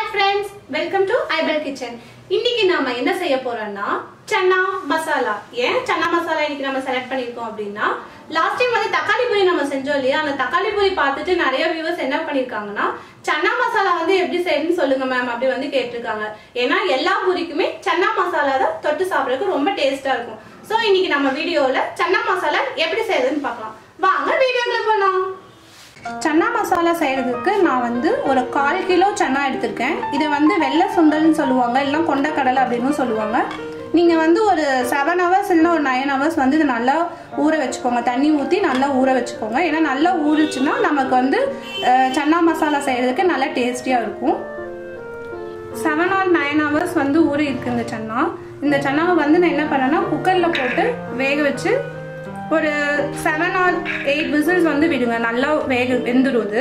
Friends welcome to ஐபல் kitchen இன்னைக்கு நாம என்ன செய்ய போறோம்னா சன்னா மசாலா ஏன் சன்னா மசாலா இன்னைக்கு நம்ம செலக்ட் பண்ணிருக்கோம் அப்படின்னா லாஸ்ட் டைம் வந்து தக்காளி பூரி நம்ம செஞ்சோம் இல்லையா அந்த தக்காளி பூரி பார்த்துட்டு நிறைய வியூவர்ஸ் என்ன பண்ணிருக்காங்கன்னா சன்னா மசாலா வந்து எப்படி செய்யணும்னு சொல்லுங்க மேம் அப்படி வந்து கேட்டிருக்காங்க ஏன்னா எல்லா பூரிக்குமே சன்னா மசாலா தான் தொட்டு சாப்பிடறதுக்கு ரொம்ப டேஸ்டா இருக்கும் ஸோ இன்னைக்கு நம்ம வீடியோல சன்னா மசாலா எப்படி செய்யறதுன்னு பார்க்கலாம் வாங்க வீடியோக்குள்ள போலாம் சன்னா மசாலா செய்யறதுக்கு நான் வந்து ஒரு கால் கிலோ சன்னா எடுத்திருக்கேன் இதை வந்து வெள்ளை சுண்டல்னு சொல்லுவாங்க இல்லை கொண்டக்கடலை அப்படின்னு சொல்லுவாங்க நீங்கள் வந்து ஒரு செவன் ஹவர்ஸ் இல்லை ஒரு நைன் ஹவர்ஸ் வந்து இது நல்லா ஊற வச்சுக்கோங்க தண்ணி ஊற்றி நல்லா ஊற வச்சுக்கோங்க ஏன்னா நல்லா ஊறுச்சுன்னா நமக்கு வந்து அஹ், சன்னா மசாலா செய்யறதுக்கு நல்லா டேஸ்டியாக இருக்கும் செவன் ஆர் நைன் ஹவர்ஸ் வந்து ஊறி இருக்கு இந்த சன்னா இந்த சன்னாவை வந்து நான் என்ன பண்ணேன்னா குக்கரில் போட்டு வேக வச்சு ஒரு செவன் ஆர் எயிட் விசில்ஸ் வந்து விடுங்க நல்லா வேக வெந்துடுது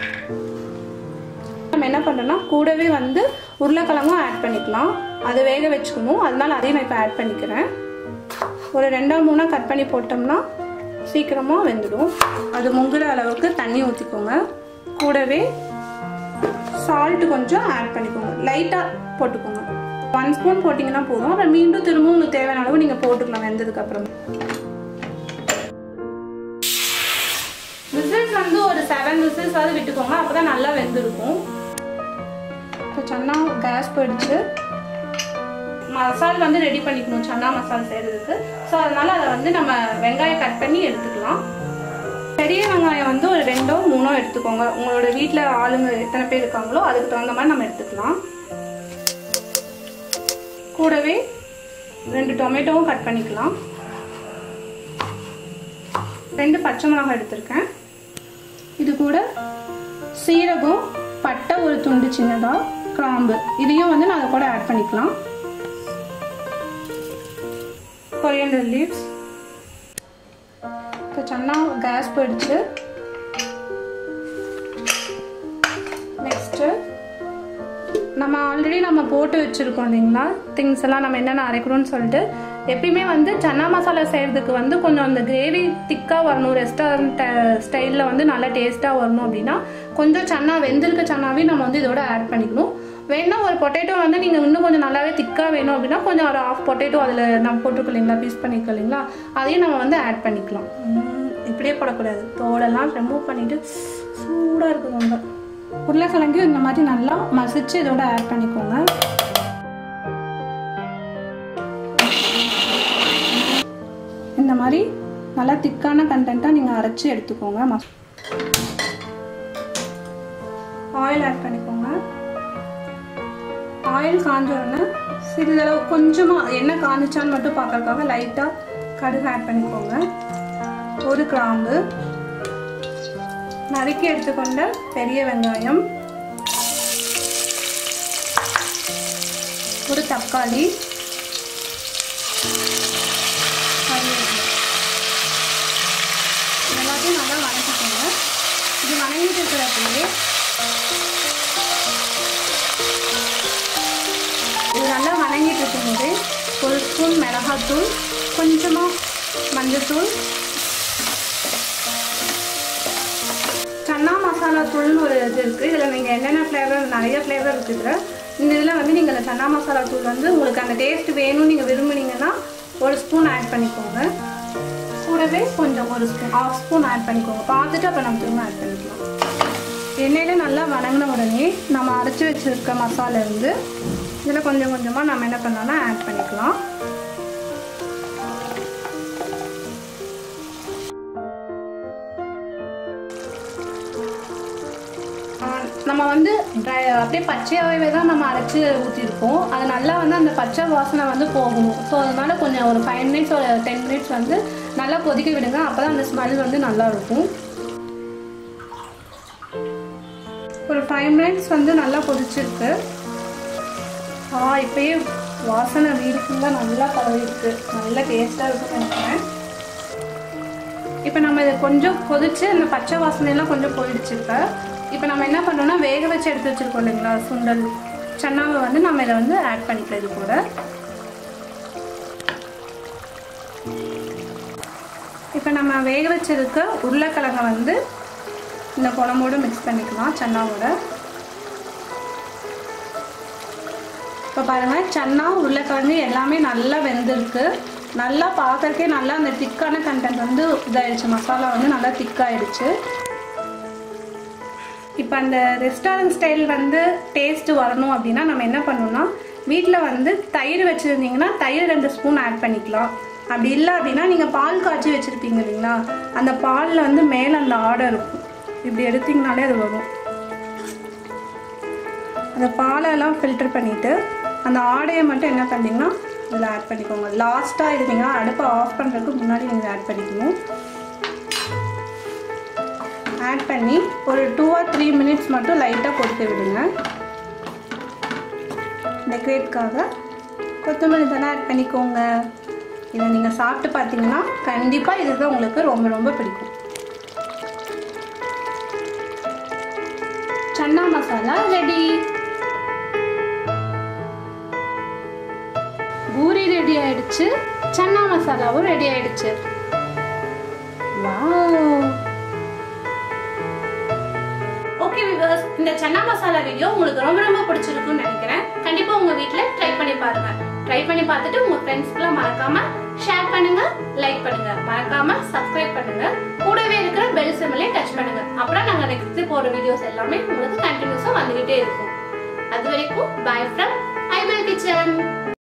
நம்ம என்ன பண்ணுறோம்னா கூடவே வந்து உருளைக்கிழங்கும் ஆட் பண்ணிக்கலாம் அது வேக வச்சுக்கணும் அதனால அதையும் நான் இப்போ ஆட் பண்ணிக்கிறேன் ஒரு ரெண்டா மூணா கட் பண்ணி போட்டோம்னா சீக்கிரமாக வெந்துடும் அது முங்குற அளவுக்கு தண்ணி ஊற்றிக்கோங்க கூடவே சால்ட் கொஞ்சம் ஆட் பண்ணிக்கோங்க லைட்டாக போட்டுக்கோங்க ஒன் ஸ்பூன் போட்டிங்கன்னா போதும் அப்புறம் மீண்டும் திரும்பவும் உங்களுக்கு தேவையான அளவு நீங்கள் போட்டுக்கலாம் வெந்ததுக்கு அப்புறம் விசில்ஸ் வந்து ஒரு செவன் விசில்ஸ் வந்து விட்டுக்கோங்க அப்போ தான் நல்லா வெந்திருக்கும் இப்போ சன்னா கேஸ் போயிடுச்சு மசால் வந்து ரெடி பண்ணிக்கணும் சன்னா மசால் செய்கிறதுக்கு ஸோ அதனால அதை வந்து நம்ம வெங்காயம் கட் பண்ணி எடுத்துக்கலாம் பெரிய வெங்காயம் வந்து ஒரு ரெண்டோ மூணோ எடுத்துக்கோங்க உங்களோட வீட்டில் ஆளுங்க எத்தனை பேர் இருக்காங்களோ அதுக்கு தகுந்த மாதிரி நம்ம எடுத்துக்கலாம் கூடவே ரெண்டு டொமேட்டோவும் கட் பண்ணிக்கலாம் ரெண்டு பச்சை மிளகாய் எடுத்திருக்கேன் இது கூட சீரகம் பட்டை ஒரு துண்டு சின்னதாக கிராம்பு இதையும் வந்து நான் அதை கூட ஆட் பண்ணிக்கலாம் கொரியண்டர் லீவ்ஸ் இப்போ சன்னா கேஸ் போயிடுச்சு நெக்ஸ்ட்டு நம்ம ஆல்ரெடி நம்ம போட்டு வச்சுருக்கோம் இல்லைங்களா திங்ஸ் எல்லாம் நம்ம என்னென்ன அரைக்கணும்னு சொல்லிட்டு எப்பயுமே வந்து சன்னா மசாலா செய்கிறதுக்கு வந்து கொஞ்சம் அந்த கிரேவி திக்காக வரணும் ரெஸ்டாரண்ட் ஸ்டைலில் வந்து நல்லா டேஸ்ட்டாக வரணும் அப்படின்னா கொஞ்சம் சன்னா வெந்திருக்க சன்னாவே நம்ம வந்து இதோட ஆட் பண்ணிக்கணும் வேணா ஒரு பொட்டேட்டோ வந்து நீங்கள் இன்னும் கொஞ்சம் நல்லாவே திக்காக வேணும் அப்படின்னா கொஞ்சம் ஒரு ஆஃப் பொட்டேட்டோ அதில் நம்ம போட்டிருக்கோம் இல்லைங்களா பீஸ் பண்ணிருக்கோம் இல்லைங்களா அதையும் நம்ம வந்து ஆட் பண்ணிக்கலாம் உம், இப்படியே போடக்கூடாது தோலெல்லாம் ரிமூவ் பண்ணிவிட்டு சூடாக இருக்குது ரொம்ப உருளைக்கிழங்கு இந்த மாதிரி நல்லா மசிச்சு இதோட ஆட் பண்ணிக்கோங்க இந்த மாதிரி நல்லா திக்கான கண்டென்ட்டாக நீங்கள் அரைச்சி எடுத்துக்கோங்க மஸ் ஆயில் ஆட் பண்ணிக்கோங்க ஆயில் காஞ்ச உடனே சிறிதளவு கொஞ்சமாக எண்ணெய் காஞ்சிச்சான்னு மட்டும் பார்க்கறதுக்காக லைட்டாக கடுகு ஆட் பண்ணிக்கோங்க ஒரு கிராம்பு நறுக்கி எடுத்துக்கொண்ட பெரிய வெங்காயம் ஒரு தக்காளி கறிவேப்பிலை. இது எல்லாத்தையும் நல்லா வதக்கிக்கோங்க இது வதங்கிட்டு இருக்கிறப்பவே இது நல்லா வதங்கிட்டு இருக்கும்போது ஒரு ஸ்பூன் மிளகாத்தூள் கொஞ்சமாக மஞ்சத்தூள் சன்னா மசாலா தூள்னு ஒரு இது இருக்குது இதில் நீங்கள் என்னென்ன ஃப்ளேவர் நிறைய ஃப்ளேவர் இருக்குது இதில் இந்த இதில் வந்து நீங்கள் இந்த சன்னா மசாலா தூள் வந்து உங்களுக்கு அந்த டேஸ்ட் வேணும்னு நீங்கள் விரும்புனீங்கன்னா ஒரு ஸ்பூன் ஆட் பண்ணிக்கோங்க கூடவே கொஞ்சம் ஒரு ஸ்பூன் ஆஃப் ஸ்பூன் ஆட் பண்ணிக்கோங்க பார்த்துட்டு அப்புறம் நம்ம திரும்ப ஆட் பண்ணிக்கலாம் எண்ணெயில நல்லா வணங்கின உடனே நம்ம அரைச்சி வச்சிருக்க மசாலா இருந்து இதில் கொஞ்சம் கொஞ்சமாக நம்ம என்ன பண்ணலாம்னா ஆட் பண்ணிக்கலாம் ஆஹ் நம்ம வந்து dry- அப்படியே பச்சையாகவே தான் நம்ம அரைச்சி ஊற்றிருக்கோம் அது நல்லா வந்து அந்த பச்சை வாசனை வந்து போகணும் ஸோ அதனால கொஞ்சம் ஒரு ஃபைவ் மினிட்ஸ் ஒரு டென் மினிட்ஸ் வந்து நல்லா கொதிக்க விடுங்க அப்போ தான் அந்த ஸ்மெல் வந்து நல்லா இருக்கும் ஒரு ஃபைவ் மினிட்ஸ் வந்து நல்லா கொதிச்சிருக்கு ஆ இப்போயே வாசனை வீடு ஃபுல்லாக நல்லா பரவி இருக்கு நல்லா டேஸ்ட்டாக இருக்கும்னு நினைக்கிறேன் இப்போ நம்ம இதை கொஞ்சம் கொதிச்சு அந்த பச்சை வாசனையெல்லாம் கொஞ்சம் போயிடுச்சு இப்போ இப்போ நம்ம என்ன பண்ணோம்னா வேக வச்சு எடுத்து வச்சிருக்கோம் இல்லைங்களா சுண்டல் சன்னாவை வந்து நம்ம இதை வந்து ஆட் பண்ணிக்கலாம் இது கூட இப்போ நம்ம வேக வச்சிருக்க உருளைக்கிழங்கை வந்து இந்த குழம்போடு மிக்ஸ் பண்ணிக்கலாம் சன்னாவோட இப்போ பாருங்கள் சன்னா உருளைக்கிழங்கு எல்லாமே நல்லா வெந்திருக்கு நல்லா பார்க்கறக்கே நல்லா அந்த திக்கான கண்டென்ட் வந்து இதாயிடுச்சு மசாலா வந்து நல்லா திக்காயிடுச்சு இப்போ அந்த ரெஸ்டாரண்ட் ஸ்டைல் வந்து டேஸ்ட்டு வரணும் அப்படின்னா நம்ம என்ன பண்ணணும்னா வீட்டில் வந்து தயிர் வச்சுருந்தீங்கன்னா தயிர் ரெண்டு ஸ்பூன் ஆட் பண்ணிக்கலாம் அப்படி இல்லை அப்படின்னா நீங்கள் பால் காய்ச்சி வச்சுருப்பீங்க இல்லைங்களா அந்த பாலில் வந்து மேலே அந்த ஆடை இருக்கும் இப்படி எடுத்தீங்கனாலே அது வரும் அந்த பாலெல்லாம் ஃபில்டர் பண்ணிவிட்டு அந்த ஆடையை மட்டும் என்ன பண்ணீங்கன்னா இதில் ஆட் பண்ணிக்கோங்க லாஸ்ட்டாக இது நீங்கள் அடுப்பை ஆஃப் பண்ணுறதுக்கு முன்னாடி நீங்கள் ஆட் பண்ணிக்கணும் ஆட் பண்ணி ஒரு டூ ஆர் த்ரீ மினிட்ஸ் மட்டும் லைட்டாக கொதிக்க விடுங்க டெக்கரேட்காக கொத்தமல்லி தலை ஆட் பண்ணிக்கோங்க இதை நீங்கள் சாப்பிட்டு பார்த்தீங்கன்னா கண்டிப்பாக இதுதான் உங்களுக்கு ரொம்ப ரொம்ப பிடிக்கும் சன்னா மசாலா ரெடி பூரி ரெடி ஆயிடுச்சு சன்னா மசாலாவும் ரெடி ஆயிடுச்சு வாவ் ஓகே விவர்ஸ் இந்த சன்னா மசாலா வீடியோ உங்களுக்கு ரொம்ப ரொம்ப பிடிச்சிருக்கும்னு நினைக்கிறேன் கண்டிப்பா உங்க வீட்ல ட்ரை பண்ணி பாருங்க ட்ரை பண்ணி பார்த்துட்டு உங்க ஃப்ரெண்ட்ஸ்க்குலாம் மறக்காம ஷேர் பண்ணுங்க லைக் பண்ணுங்க மறக்காம சப்ஸ்கிரைப் பண்ணுங்க கூடவே இருக்கிற பெல் சிம்பிளையும் டச் பண்ணுங்க அப்புறம் நாங்க நெக்ஸ்ட் போற வீடியோஸ் எல்லாமே உங்களுக்கு கண்டினியூஸா வந்துகிட்டே இருக்கும் அது வரைக்கும் பை ஃப்ரம் ஐ கிச்சன்